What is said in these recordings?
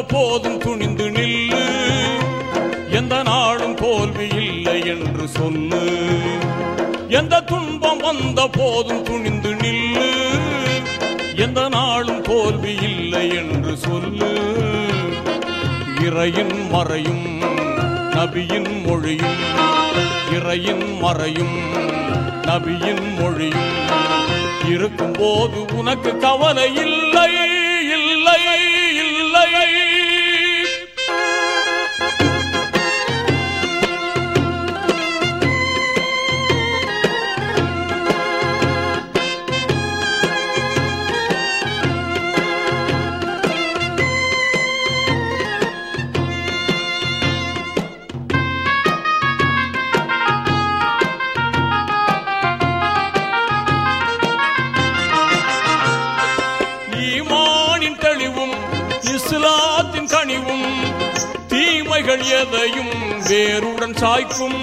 போதும் துணிந்து நில்லு எந்த நாளும் தோல்வி இல்லை என்று சொல்லு எந்த துன்பம் வந்த போதும் துணிந்து நில்லு எந்த நாளும் தோல்வி இல்லை என்று சொல்லு இறையின் மறையும் நபியின் மொழியும் இறையின் மறையும் நபியின் மொழியும் இருக்கும்போது உனக்கு கவலை இல்லை இல்லை இல்லை ஈமானின் தெளிவும் இஸ்லாத்தின் கனிவும் தீமைகள் எதையும் வேருடன் சாய்க்கும்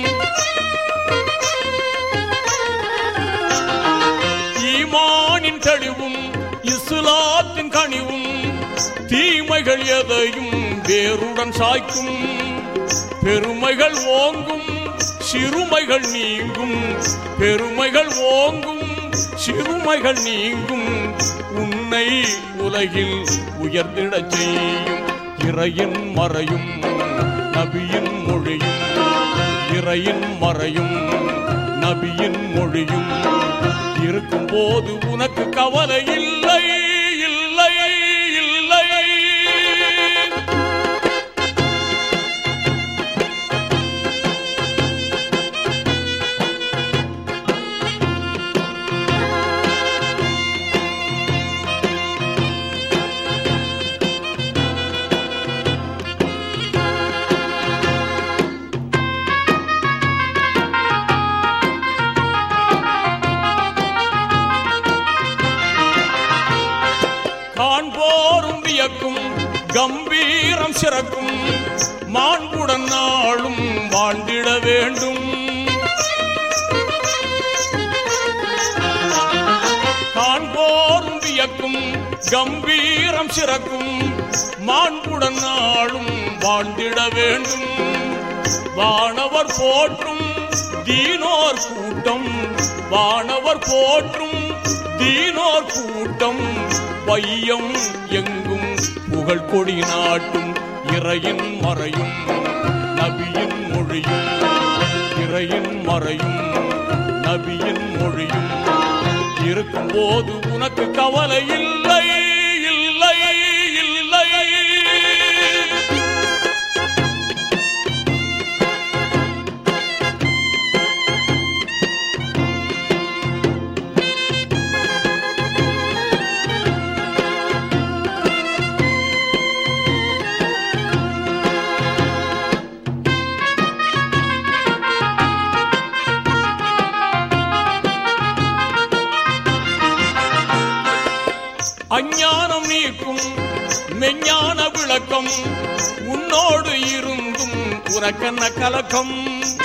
ஈமானின் தெளிவும் இஸ்லாத்தின் கனிவும் தீமைகள் எதையும் வேருடன் சாய்க்கும் பெருமைகள் ஓங்கும் சிறுமைகள் நீங்கும் பெருமைகள் ஓங்கும் சிறுமைகள் நீங்கும் உன்னை உலகில் உயர்ந்திடச் செய்யும் இறையின் மறையும் நபியின் மொழியும் இறையின் மறையும் நபியின் மொழியும் இருக்கும் போது உனக்கு கவலை இல்லை இல்லை இல்லை காண்போரும் வியக்கும் கம்பீரம் சிறக்கும் மாண்புடன் நாளும் வாழ்ந்திட வேண்டும் காண்போரும் வியக்கும் கம்பீரம் சிறக்கும் மாண்புடன் நாளும் வாழ்ந்திட வேண்டும் வானவர் போற்றும் தீனோர் கூட்டம் வானவர் போற்றும் தீனோர் கூட்டம் வையம் எங்கும் புகழ் கொடி நாட்டும் இறையின் மறையும் நபியின் மொழியும் இறையின் மறையும் நபியின் மொழியும் இருக்கும் போது உனக்கு கவலை இல்லை இல்லை இல்லை அஞ்ஞானம் நீக்கும் மெஞ்ஞான விளக்கம் உன்னோடு இருந்தும் உனக்கென்ன கலக்கம்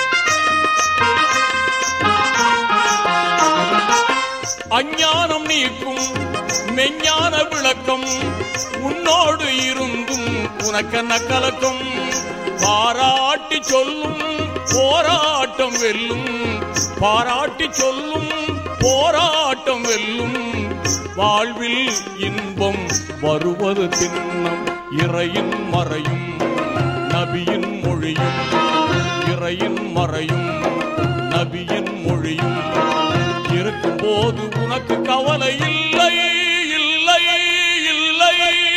அஞ்ஞானம் நீக்கும் மெஞ்ஞான விளக்கம் உன்னோடு இருந்தும் உனக்கென்ன கலக்கம் பாராட்டி சொல்லும் போராட்டம் வெல்லும் பாராட்டி சொல்லும் போராட்டம் வெல்லும் வாழ்வில் இன்பம் வருவது திண்ணம் இறையின் மறையும் நபியின் மொழியும் இறையின் மறையும் நபியின் மொழியும் இருக்கும் போது உனக்கு கவலை இல்லை இல்லை இல்லை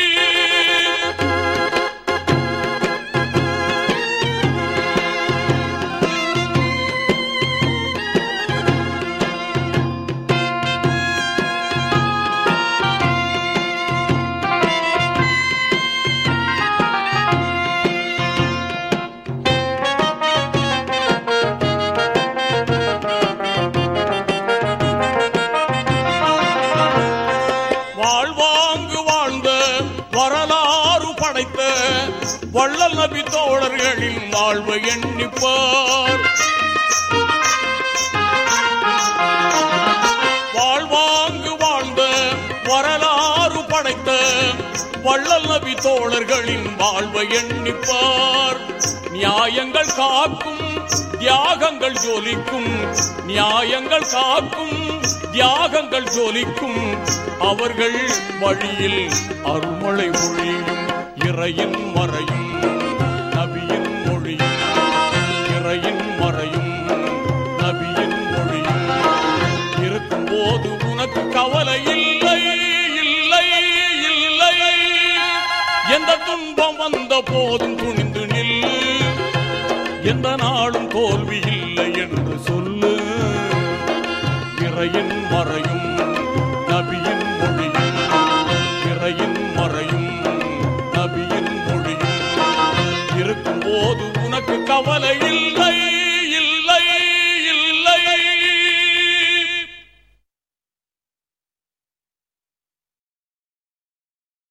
வாழ்வாங்கு வாழ்ந்த வரலாறு படைத்த வள்ளல் நபி தோழர்களின் வாழ்வை எண்ணிப்பார் வாழ்வாங்கு வாழ்ந்த வரலாறு படைத்த வள்ளல் நபி தோழர்களின் வாழ்வை எண்ணிப்பார் நியாயங்கள் காக்கும் தியாகங்கள் ஜொலிக்கும் நியாயங்கள் காக்கும் தியாகங்கள் ஜொலிக்கும் அவர்கள் வழியில் அருள்மழை மொழியும் இறையின் மறையும் நபியின் மொழியும் இறையின் மறையும் நபியின் மொழியும் இருக்கும் போது உனக்கு கவலை இல்லை இல்லை இல்லை எந்த துன்பம் வந்த போதும் துணிந்து நில் எந்த நாளும் தோல்வி இல்லை என்று சொல்லு இறையின் மறையும் நபியின் மொழியும் இறையின் மறையும் நபியின் மொழியும் இருக்கும் போது உனக்கு கவலை